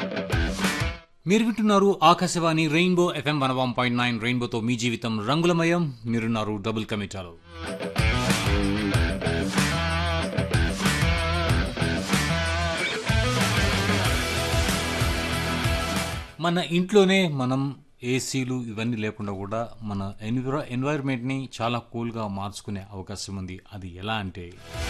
మీరు వింటున్నారు Akashvani rainbow FM one one point nine రెయిన్బోతో మీ జీవితం రంగులమయం మీరున్నారు డబుల్ కమిటాలో మన ఇంట్లోనే మనం ఏసీలు ఇవన్నీ లేకుండా కూడా మన ఎన్విరా ఎన్వైర్న్మెంట్ని చాలా కూల్గా మార్చుకునే అవకాశం ఉంది అది ఎలా అంటే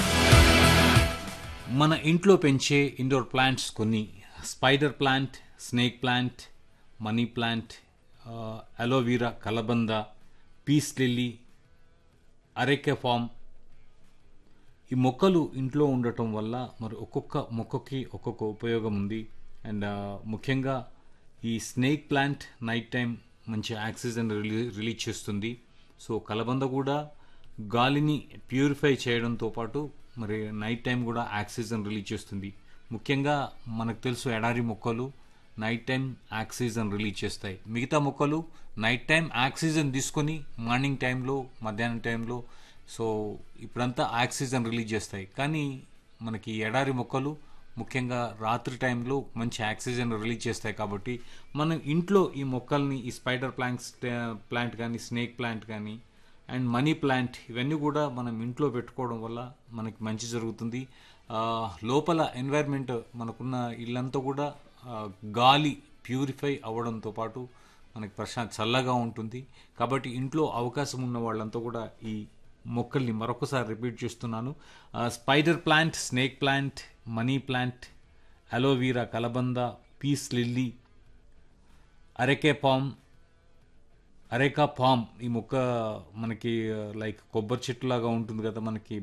మన ఇంట్లో పెంచే ఇండోర్ ప్లాంట్స్ కొన్ని spider plant snake plant money plant aloe vera కలబంద పీస్ లిల్లీ అరెకే ఫామ్ ఈ మొక్కలు ఇంట్లో ఉండటం వల్ల మరి ఒక్కొక్క మొక్కకి ఒక్కొక్క ఉపయోగం ఉంది అండ్ ముఖ్యంగా ఈ స్నేక్ ప్లాంట్ నైట్ టైం మంచి ఆక్సిజన్ రిలీ రిలీజ్ చేస్తుంది సో కలబంద కూడా గాలిని ప్యూరిఫై చేయడంతో పాటు మరి నైట్ టైం కూడా ఆక్సిజన్ రిలీజ్ చేస్తుంది ముఖ్యంగా మనకు తెలుసు ఎడారి మొక్కలు నైట్ టైం ఆక్సిజన్ రిలీజ్ చేస్తాయి మిగతా మొక్కలు నైట్ టైం ఆక్సిజన్ తీసుకొని మార్నింగ్ టైంలో మధ్యాహ్నం టైంలో సో ఇప్పుడంతా ఆక్సిజన్ రిలీజ్ చేస్తాయి కానీ మనకి ఎడారి మొక్కలు ముఖ్యంగా రాత్రి టైంలో మంచి ఆక్సిజన్ రిలీజ్ చేస్తాయి కాబట్టి మనం ఇంట్లో ఈ మొక్కల్ని ఈ స్పైడర్ ప్లాంట్స్ ప్లాంట్ కానీ స్నేక్ ప్లాంట్ కానీ అండ్ మనీ ప్లాంట్ ఇవన్నీ కూడా మనం ఇంట్లో పెట్టుకోవడం వల్ల మనకి మంచి జరుగుతుంది ఆ, లోపల ఎన్వైర్న్మెంట్ మనకున్న ఇల్లంతా కూడా ఆ, గాలి ప్యూరిఫై అవ్వడంతో పాటు మనకి ప్రశాంత్ చల్లగా ఉంటుంది కాబట్టి ఇంట్లో అవకాశం ఉన్న వాళ్ళంతా కూడా ఈ మొక్కల్ని మరొకసారి రిపీట్ చేస్తున్నాను ఆ, spider plant snake plant money plant aloe vera కలబంద peace lily areca palm areca palm ఈ మొక్క మనకి లైక్ కొబ్బరి చెట్టు లాగా ఉంటుంది కదా మనకి